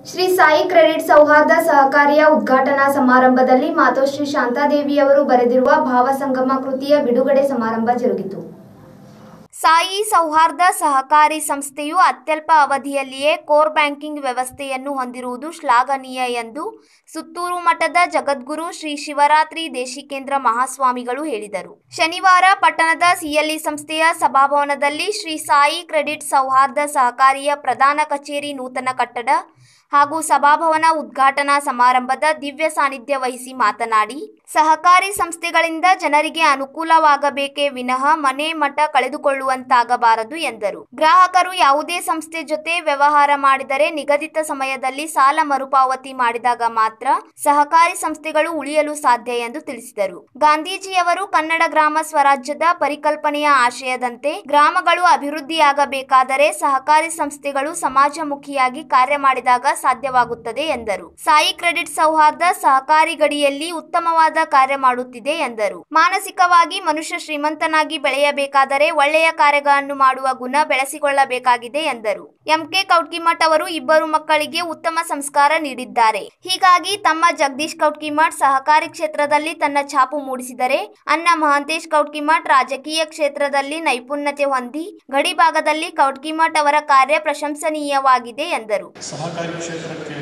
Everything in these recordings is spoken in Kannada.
ಶ್ರೀ ಸಾಯಿ ಕ್ರೆಡಿಟ್ ಸೌಹಾರ್ದ ಸಹಕಾರಿಯ ಉದ್ಘಾಟನಾ ಸಮಾರಂಭದಲ್ಲಿ ಮಾತೋಶ್ರೀ ಶಾಂತಾದೇವಿಯವರು ಬರೆದಿರುವ ಭಾವಸಂಗಮ ಕೃತಿಯ ಬಿಡುಗಡೆ ಸಮಾರಂಭ ಜರುಗಿತು ಸಾಯಿ ಸೌಹಾರ್ದ ಸಹಕಾರಿ ಸಂಸ್ಥೆಯು ಅತ್ಯಲ್ಪ ಅವಧಿಯಲ್ಲಿಯೇ ಕೋರ್ ಬ್ಯಾಂಕಿಂಗ್ ವ್ಯವಸ್ಥೆಯನ್ನು ಹೊಂದಿರುವುದು ಶ್ಲಾಘನೀಯ ಎಂದು ಸುತ್ತೂರು ಮಠದ ಜಗದ್ಗುರು ಶ್ರೀ ಶಿವರಾತ್ರಿ ದೇಶಿಕೇಂದ್ರ ಮಹಾಸ್ವಾಮಿಗಳು ಹೇಳಿದರು ಶನಿವಾರ ಪಟ್ಟಣದ ಸಿಎಲ್ಇ ಸಂಸ್ಥೆಯ ಸಭಾಭವನದಲ್ಲಿ ಶ್ರೀ ಸಾಯಿ ಕ್ರೆಡಿಟ್ ಸೌಹಾರ್ದ ಸಹಕಾರಿಯ ಪ್ರಧಾನ ಕಚೇರಿ ನೂತನ ಕಟ್ಟಡ ಹಾಗೂ ಸಭಾಭವನ ಉದ್ಘಾಟನಾ ಸಮಾರಂಭದ ದಿವ್ಯ ಸಾನ್ನಿಧ್ಯ ವಹಿಸಿ ಮಾತನಾಡಿ ಸಹಕಾರಿ ಸಂಸ್ಥೆಗಳಿಂದ ಜನರಿಗೆ ಅನುಕೂಲವಾಗಬೇಕೇ ವಿನಃ ಮನೆ ಮಠ ಕಳೆದುಕೊಳ್ಳುವಂತಾಗಬಾರದು ಎಂದರು ಗ್ರಾಹಕರು ಯಾವುದೇ ಸಂಸ್ಥೆ ಜೊತೆ ವ್ಯವಹಾರ ಮಾಡಿದರೆ ನಿಗದಿತ ಸಮಯದಲ್ಲಿ ಸಾಲ ಮರುಪಾವತಿ ಮಾಡಿದಾಗ ಮಾತ್ರ ಸಹಕಾರಿ ಸಂಸ್ಥೆಗಳು ಉಳಿಯಲು ಸಾಧ್ಯ ಎಂದು ತಿಳಿಸಿದರು ಗಾಂಧೀಜಿಯವರು ಕನ್ನಡ ಗ್ರಾಮ ಸ್ವರಾಜ್ಯದ ಪರಿಕಲ್ಪನೆಯ ಆಶಯದಂತೆ ಗ್ರಾಮಗಳು ಅಭಿವೃದ್ಧಿಯಾಗಬೇಕಾದರೆ ಸಹಕಾರಿ ಸಂಸ್ಥೆಗಳು ಸಮಾಜಮುಖಿಯಾಗಿ ಕಾರ್ಯ ಮಾಡಿದಾಗ ಸಾಧ್ಯವಾಗುತ್ತದೆ ಎಂದರು ಸಾಯಿ ಕ್ರೆಡಿಟ್ ಸೌಹಾರ್ದ ಸಹಕಾರಿ ಗಡಿಯಲ್ಲಿ ಉತ್ತಮವಾದ ಕಾರ್ಯ ಮಾಡುತ್ತಿದೆ ಎಂದರು ಮಾನಸಿಕವಾಗಿ ಮನುಷ್ಯ ಶ್ರೀಮಂತನಾಗಿ ಬೆಳೆಯಬೇಕಾದರೆ ಒಳ್ಳೆಯ ಕಾರ್ಯಗಳನ್ನು ಮಾಡುವ ಗುಣ ಬೆಳೆಸಿಕೊಳ್ಳಬೇಕಾಗಿದೆ ಎಂದರು ಎಂಕೆ ಕೌಟ್ಕಿಮಠ್ ಅವರು ಇಬ್ಬರು ಮಕ್ಕಳಿಗೆ ಉತ್ತಮ ಸಂಸ್ಕಾರ ನೀಡಿದ್ದಾರೆ ಹೀಗಾಗಿ ತಮ್ಮ ಜಗದೀಶ್ ಕೌಟ್ಕಿಮಠ್ ಸಹಕಾರಿ ಕ್ಷೇತ್ರದಲ್ಲಿ ತನ್ನ ಛಾಪು ಮೂಡಿಸಿದರೆ ಅನ್ನ ಮಹಾಂತೇಶ್ ಕೌಟ್ಕಿಮಠ್ ರಾಜಕೀಯ ಕ್ಷೇತ್ರದಲ್ಲಿ ನೈಪುಣ್ಯತೆ ಹೊಂದಿ ಗಡಿ ಭಾಗದಲ್ಲಿ ಕೌಟ್ಕಿಮಠ್ ಅವರ ಕಾರ್ಯ ಪ್ರಶಂಸನೀಯವಾಗಿದೆ ಎಂದರು ಸಹಕಾರಿ ಕ್ಷೇತ್ರಕ್ಕೆ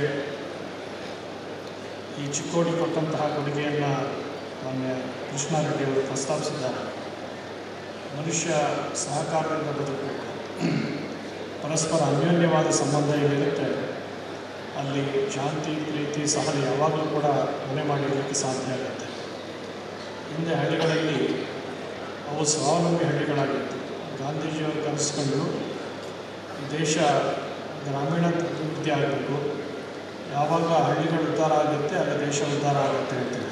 ಈ ಚಿಕ್ಕೋಡಿ ಕೊಟ್ಟಂತಹ ಕೊಡುಗೆಯನ್ನು ಮಾನ್ಯ ಕೃಷ್ಣಾರೆಡ್ಡಿ ಅವರು ಪ್ರಸ್ತಾಪಿಸಿದ್ದಾರೆ ಮನುಷ್ಯ ಸಹಕಾರದಿಂದ ಬದುಕಬೇಕು ಪರಸ್ಪರ ಅನ್ಯೋನ್ಯವಾದ ಸಂಬಂಧ ಏನಿರುತ್ತೆ ಅಲ್ಲಿ ಶಾಂತಿ ಪ್ರೀತಿ ಸಹನೆ ಯಾವಾಗಲೂ ಕೂಡ ಮನೆ ಮಾಡಿರಲಿಕ್ಕೆ ಸಾಧ್ಯ ಆಗುತ್ತೆ ಹಿಂದೆ ಹಳ್ಳಿಗಳಲ್ಲಿ ಅವು ಸ್ವಾವಲಂಬಿ ಹಳ್ಳಿಗಳಾಗಿತ್ತು ಗಾಂಧೀಜಿಯವರು ಕನಸ್ಕೊಂಡು ದೇಶ ಗ್ರಾಮೀಣ ಅಭಿವೃದ್ಧಿ ಆಗಬೇಕು ಯಾವಾಗ ಹಳ್ಳಿಗಳು ಉದ್ಧಾರ ಆಗುತ್ತೆ ಆಗ ದೇಶ ಉದ್ಧಾರ ಆಗುತ್ತೆ ಅಂತಾರೆ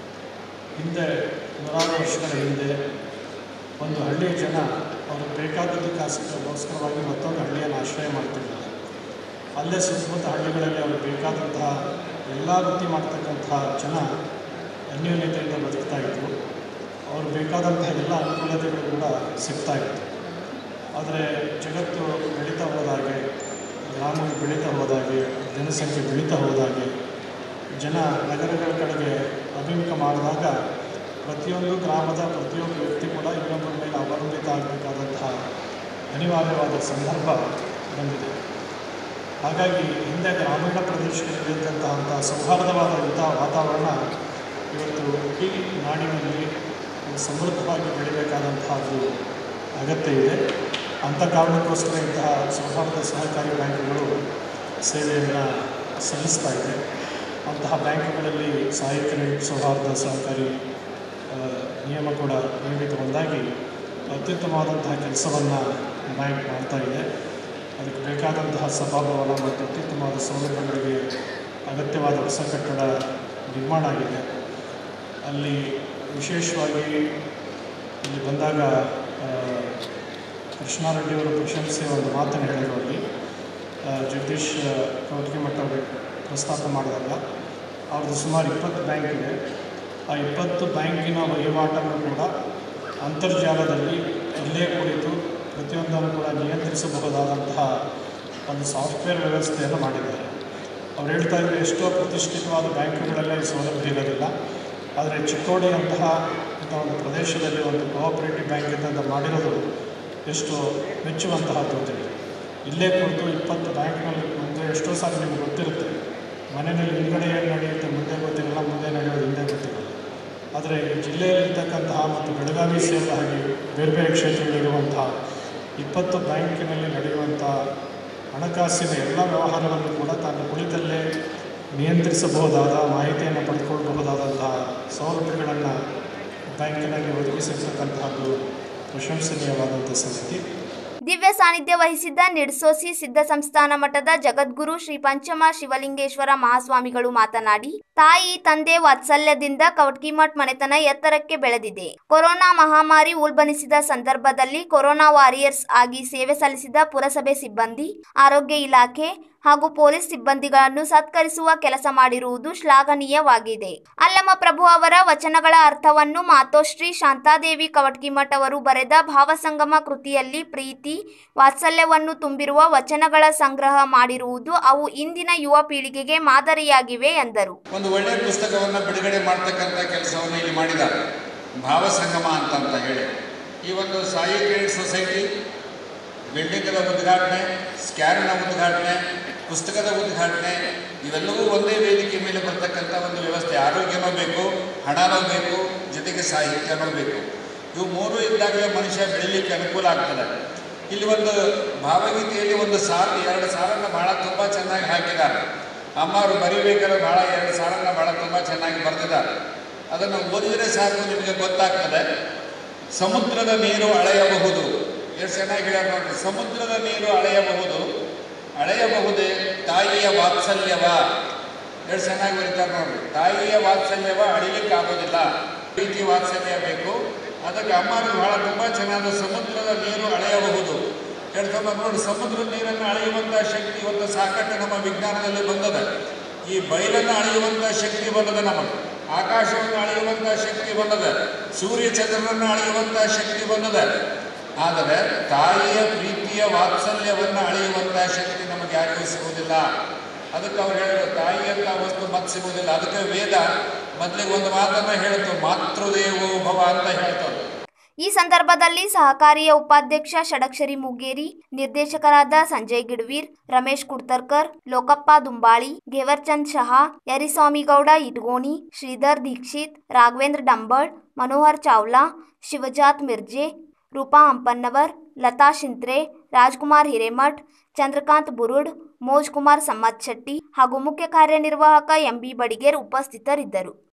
ಹಿಂದೆ ನೂರಾರು ವರ್ಷಗಳ ಹಿಂದೆ ಒಂದು ಹಳ್ಳಿಯ ಜನ ಅವರು ಬೇಕಾದದ್ದಕ್ಕೋಸ್ಕರವಾಗಿ ಮತ್ತೊಂದು ಹಳ್ಳಿಯನ್ನು ಆಶ್ರಯ ಮಾಡ್ತಿರ್ತಾರೆ ಅಲ್ಲೇ ಸುತ್ತಮುತ್ತ ಹಳ್ಳಿಗಳಲ್ಲಿ ಅವರು ಬೇಕಾದಂತಹ ಎಲ್ಲ ವೃತ್ತಿ ಮಾಡ್ತಕ್ಕಂತಹ ಜನ ಅನ್ಯೋನ್ಯತೆಯಿಂದ ಬದುಕ್ತಾ ಇದ್ದರು ಅವ್ರು ಬೇಕಾದಂತಹ ಎಲ್ಲ ಅನುಕೂಲತೆಗಳು ಕೂಡ ಸಿಗ್ತಾ ಇತ್ತು ಆದರೆ ಜಗತ್ತು ಬೆಳೀತಾ ಹೋದಾಗೆ ಗ್ರಾಮಗಳು ಬೆಳೀತಾ ಹೋದಾಗೆ ಜನಸಂಖ್ಯೆ ಬೆಳೀತಾ ಹೋದಾಗೆ ಜನ ನಗರಗಳ ಕಡೆಗೆ ಅಭಿಮುಖ ಮಾಡಿದಾಗ ಪ್ರತಿಯೊಂದು ಗ್ರಾಮದ ಪ್ರತಿಯೊಬ್ಬ ವ್ಯಕ್ತಿ ಕೂಡ ಇನ್ನೊಬ್ಬರ ಮೇಲೆ ಅವಲಂಬಿತ ಆಗಬೇಕಾದಂತಹ ಅನಿವಾರ್ಯವಾದ ಸಂದರ್ಭ ಬಂದಿದೆ ಹಾಗಾಗಿ ಹಿಂದೆ ಗ್ರಾಮೀಣ ಪ್ರದೇಶಗಳಲ್ಲಿದ್ದಂತಹ ಸೌಹಾರ್ದವಾದಂಥ ವಾತಾವರಣ ಇವತ್ತು ಈ ನಾಡಿನಲ್ಲಿ ಸಮೃದ್ಧವಾಗಿ ಬೆಳಿಬೇಕಾದಂತಹದ್ದು ಅಗತ್ಯ ಇದೆ ಅಂಥ ಕಾರಣಕ್ಕೋಸ್ಕರ ಇಂತಹ ಸೌಹಾರ್ದ ಸಹಕಾರಿ ಬ್ಯಾಂಕ್ಗಳು ಸೇವೆಯನ್ನು ಸಲ್ಲಿಸ್ತಾ ಇದೆ ಅಂತಹ ಬ್ಯಾಂಕ್ಗಳಲ್ಲಿ ಸಾಯಿ ಕ್ರೆಡಿಟ್ ಸೌಹಾರ್ದ ಸಹಕಾರಿ ಆ, ನಿಯಮ ಕೂಡ ನಿಯಮಿತಗೊಂಡಾಗಿ ಅತ್ಯುತ್ತಮವಾದಂತಹ ಕೆಲಸವನ್ನು ಬ್ಯಾಂಕ್ ಮಾಡ್ತಾ ಇದೆ ಅದಕ್ಕೆ ಬೇಕಾದಂತಹ ಸಭಾಭವನ ಮತ್ತು ಅತ್ಯುತ್ತಮವಾದ ಸೌಲಭ್ಯಗಳಿಗೆ ಅಗತ್ಯವಾದ ಹೊಸ ಕಟ್ಟಡ ನಿರ್ಮಾಣ ಆಗಿದೆ ಅಲ್ಲಿ ವಿಶೇಷವಾಗಿ ಇಲ್ಲಿ ಬಂದಾಗ ಆ, ಕೃಷ್ಣಾರೆಡ್ಡಿಯವರು ಪ್ರಶಂಸೆ ಒಂದು ಮಾತನ್ನು ಹೇಳಿದರು ಅಲ್ಲಿ ಆ, ಜಗದೀಶ್ ಕೌಟಿಮಠ ಅವರು ಪ್ರಸ್ತಾಪ ಮಾಡಿದಾಗ ಅವ್ರದ್ದು ಸುಮಾರು ಇಪ್ಪತ್ತು ಬ್ಯಾಂಕ್ ಇದೆ ಆ ಇಪ್ಪತ್ತು ಬ್ಯಾಂಕಿನ ವಹಿವಾಟನ್ನು ಕೂಡ ಅಂತರ್ಜಾಲದಲ್ಲಿ ಇಲ್ಲೇ ಕುಳಿತು ಪ್ರತಿಯೊಂದನ್ನು ಕೂಡ ನಿಯಂತ್ರಿಸಬಹುದಾದಂತಹ ಒಂದು ಸಾಫ್ಟ್ವೇರ್ ವ್ಯವಸ್ಥೆಯನ್ನು ಮಾಡಿದ್ದಾರೆ ಅವ್ರು ಹೇಳ್ತಾ ಇದ್ದಾರೆ ಎಷ್ಟೋ ಪ್ರತಿಷ್ಠಿತವಾದ ಬ್ಯಾಂಕುಗಳಲ್ಲೇ ಈ ಸೌಲಭ್ಯ ಇರೋದಿಲ್ಲ ಆದರೆ ಚಿಕ್ಕೋಡಿಯಂತಹ ಇಂಥ ಒಂದು ಪ್ರದೇಶದಲ್ಲಿ ಒಂದು ಕೋಆಪರೇಟಿವ್ ಬ್ಯಾಂಕ್ ಅಂತ ಮಾಡಿರೋದು ಎಷ್ಟು ಮೆಚ್ಚುವಂತಹದ್ದು ಅಂತೇಳಿ ಇಲ್ಲೇ ಕುರಿತು ಇಪ್ಪತ್ತು ಬ್ಯಾಂಕ್ನಲ್ಲಿ ಮುಂದೆ ಎಷ್ಟೋ ಸಾರಿ ನಿಮ್ಗೆ ಗೊತ್ತಿರುತ್ತೆ ಮನೆಯಲ್ಲಿ ಹಿಂದ್ಗಡೆ ಏನು ನಡೆಯುತ್ತೆ ಮುಂದೆ ಗೊತ್ತಿರಲ್ಲ ಮುಂದೆ ನಡೆಯೋದು ಹಿಂದೆ ಗೊತ್ತಿರಲ್ಲ ಆದರೆ ಈ ಜಿಲ್ಲೆಯಲ್ಲಿರ್ತಕ್ಕಂತಹ ಮತ್ತು ಬೆಳಗಾವಿ ಸೇರಿದ ಹಾಗೆ ಬೇರೆ ಬೇರೆ ಕ್ಷೇತ್ರಗಳಿರುವಂತಹ ಇಪ್ಪತ್ತು ಬ್ಯಾಂಕಿನಲ್ಲಿ ನಡೆಯುವಂಥ ಹಣಕಾಸಿನ ಎಲ್ಲ ವ್ಯವಹಾರಗಳನ್ನು ಕೂಡ ತಾನು ಕುಳಿತಲ್ಲೇ ನಿಯಂತ್ರಿಸಬಹುದಾದ ಮಾಹಿತಿಯನ್ನು ಪಡೆದುಕೊಳ್ಳಬಹುದಾದಂತಹ ಸೌಲಭ್ಯಗಳನ್ನು ಬ್ಯಾಂಕಿನಲ್ಲಿ ಒದಗಿಸಿರ್ತಕ್ಕಂತಹದ್ದು ಪ್ರಶಂಸನೀಯವಾದಂಥ ಸಂಗತಿ ದಿವ್ಯ ಸಾನ್ನಿಧ್ಯ ವಹಿಸಿದ್ದ ನಿಡ್ಸೋಸಿ ಸಿದ್ಧ ಸಂಸ್ಥಾನ ಮಠದ ಜಗದ್ಗುರು ಶ್ರೀ ಪಂಚಮ ಶಿವಲಿಂಗೇಶ್ವರ ಮಹಾಸ್ವಾಮಿಗಳು ಮಾತನಾಡಿ ತಾಯಿ ತಂದೆ ವಾತ್ಸಲ್ಯದಿಂದ ಕೌಟ್ಕಿಮಠ್ ಮನೆತನ ಎತ್ತರಕ್ಕೆ ಬೆಳೆದಿದೆ ಕೊರೋನಾ ಮಹಾಮಾರಿ ಉಲ್ಬಣಿಸಿದ ಸಂದರ್ಭದಲ್ಲಿ ಕೊರೋನಾ ವಾರಿಯರ್ಸ್ ಆಗಿ ಸೇವೆ ಸಲ್ಲಿಸಿದ ಪುರಸಭೆ ಸಿಬ್ಬಂದಿ ಆರೋಗ್ಯ ಇಲಾಖೆ ಹಾಗೂ ಪೊಲೀಸ್ ಸಿಬ್ಬಂದಿಗಳನ್ನು ಸತ್ಕರಿಸುವ ಕೆಲಸ ಮಾಡಿರುವುದು ಶ್ಲಾಘನೀಯವಾಗಿದೆ ಅಲ್ಲಮ ಪ್ರಭು ಅವರ ವಚನಗಳ ಅರ್ಥವನ್ನು ಮಾತೋಶ್ರೀ ಶಾಂತಾದೇವಿ ಕವಟ್ಗಿಮಠ್ ಅವರು ಬರೆದ ಭಾವಸಂಗಮ ಕೃತಿಯಲ್ಲಿ ಪ್ರೀತಿ ವಾತ್ಸಲ್ಯವನ್ನು ತುಂಬಿರುವ ವಚನಗಳ ಸಂಗ್ರಹ ಮಾಡಿರುವುದು ಅವು ಇಂದಿನ ಯುವ ಪೀಳಿಗೆಗೆ ಮಾದರಿಯಾಗಿವೆ ಎಂದರು ಒಂದು ಒಳ್ಳೆಯ ಪುಸ್ತಕವನ್ನು ಬಿಡುಗಡೆ ಮಾಡ್ತಕ್ಕಂಥ ಕೆಲಸವನ್ನು ಇಲ್ಲಿ ಮಾಡಿದ್ದಾರೆ ಭಾವಸಂಗಮ ಅಂತಂತ ಹೇಳಿ ಈ ಒಂದು ಸಾಯಿ ಕ್ರೆಡಿಟ್ ಸೊಸೈಟಿ ಬಿಲ್ಡಿಂಗದ ಉದ್ಘಾಟನೆ ಸ್ಕ್ಯಾನ್ನ ಉದ್ಘಾಟನೆ ಪುಸ್ತಕದ ಉದ್ಘಾಟನೆ ಇವೆಲ್ಲವೂ ಒಂದೇ ವೇದಿಕೆ ಮೇಲೆ ಬರ್ತಕ್ಕಂಥ ಒಂದು ವ್ಯವಸ್ಥೆ ಆರೋಗ್ಯನೂ ಬೇಕು ಹಣನೂ ಬೇಕು ಜೊತೆಗೆ ಸಾಹಿತ್ಯನೂ ಬೇಕು ಇವು ಮೂರು ಇದ್ದಾಗಲೇ ಮನುಷ್ಯ ಬೆಳೀಲಿಕ್ಕೆ ಅನುಕೂಲ ಆಗ್ತದೆ ಇಲ್ಲಿ ಒಂದು ಭಾವಗೀತೆಯಲ್ಲಿ ಒಂದು ಸಾಲು ಎರಡು ಸಾಲನ್ನು ಬಹಳ ತುಂಬ ಚೆನ್ನಾಗಿ ಹಾಕಿದ್ದಾರೆ ಅಮ್ಮವರು ಬರಿಬೇಕಾದ್ರೆ ಬಹಳ ಎರಡು ಸಾಲನ್ನು ಬಹಳ ತುಂಬ ಚೆನ್ನಾಗಿ ಬರೆದಿದ್ದಾರೆ ಅದನ್ನು ಓದಿದರೆ ಸಾಕು ನಿಮಗೆ ಗೊತ್ತಾಗ್ತದೆ ಸಮುದ್ರದ ನೀರು ಅಳೆಯಬಹುದು ಎಷ್ಟು ಚೆನ್ನಾಗಿ ಹೇಳ್ಯಾರ ನೋಡ್ರಿ ಸಮುದ್ರದ ನೀರು ಅಳೆಯಬಹುದು ಅಳೆಯಬಹುದೇ ತಾಯಿಯ ವಾತ್ಸಲ್ಯವ ಎಷ್ಟು ಚೆನ್ನಾಗಿ ಬರೀತಾರೆ ನೋಡ್ರಿ ತಾಯಿಯ ವಾತ್ಸಲ್ಯವ ಅಳಿಲಿಕ್ಕೆ ಆಗೋದಿಲ್ಲ ಪ್ರೀತಿ ವಾತ್ಸಲ್ಯ ಬೇಕು ಅದಕ್ಕೆ ಅಮ್ಮರು ಬಹಳ ತುಂಬ ಚೆನ್ನಾದ ಸಮುದ್ರದ ನೀರು ಅಳೆಯಬಹುದು ಹೇಳ್ಕೊಂಬ ನೋಡಿ ಸಮುದ್ರದ ನೀರನ್ನು ಅಳೆಯುವಂಥ ಶಕ್ತಿ ಇವತ್ತು ಸಾಕಷ್ಟು ನಮ್ಮ ವಿಜ್ಞಾನದಲ್ಲಿ ಬಂದದ ಈ ಬಯಲನ್ನು ಅಳೆಯುವಂಥ ಶಕ್ತಿ ಬಂದದ ನಮಗೆ ಆಕಾಶವನ್ನು ಅಳೆಯುವಂಥ ಶಕ್ತಿ ಬಂದದ ಸೂರ್ಯ ಚಂದ್ರನನ್ನು ಅಳೆಯುವಂಥ ಶಕ್ತಿ ಬಂದದ ಆದರೆ ತಾಯಿಯ ಪ್ರೀತಿಯ ವಾತ್ಸಲ್ಯವನ್ನು ಅಳೆಯುವಂಥ ಶಕ್ತಿ ನಮಗೆ ಯಾರಿಗೂ ಸಿಗುವುದಿಲ್ಲ ಅದಕ್ಕೆ ಅವ್ರು ಹೇಳಿದ್ರು ತಾಯಿಯಂಥ ವಸ್ತು ಮತ್ತೆ ಸಿಗುವುದಿಲ್ಲ ಅದಕ್ಕೆ ವೇದ ಮೊದಲಿಗೆ ಒಂದು ಮಾತನ್ನು ಹೇಳಿತು ಮಾತೃದೇವೋ ಭವ ಅಂತ ಹೇಳ್ತಾರೆ ಈ ಸಂದರ್ಭದಲ್ಲಿ ಸಹಕಾರಿಯ ಉಪಾಧ್ಯಕ್ಷ ಷಡಕ್ಷರಿ ಮುಗೇರಿ ನಿರ್ದೇಶಕರಾದ ಸಂಜಯ್ ಗಿಡ್ವೀರ್ ರಮೇಶ್ ಕುಡ್ತರ್ಕರ್ ಲೋಕಪ್ಪ ದುಂಬಾಳಿ ಘೇವರ್ಚಂದ್ ಶಹಾ ಯರಿಸ್ವಾಮಿಗೌಡ ಇಟ್ಗೋಣಿ ಶ್ರೀಧರ್ ದೀಕ್ಷಿತ್ ರಾಘವೇಂದ್ರ ಡಂಬಳ್ ಮನೋಹರ್ ಚಾವ್ಲಾ ಶಿವಜಾತ್ ಮಿರ್ಜೆ ರೂಪಾ ಹಂಪನ್ನವರ್ ಲತಾ ಶಿಂತ್ರೆ ರಾಜ್ಕುಮಾರ್ ಹಿರೇಮಠ್ ಚಂದ್ರಕಾಂತ್ ಬುರುಡ್ ಮೋಜ್ ಕುಮಾರ್ ಸಮ್ಮತ್ ಶೆಟ್ಟಿ ಹಾಗೂ ಮುಖ್ಯ ಕಾರ್ಯನಿರ್ವಾಹಕ ಎಂಬಿ ಬಡಿಗೇರ್ ಉಪಸ್ಥಿತರಿದ್ದರು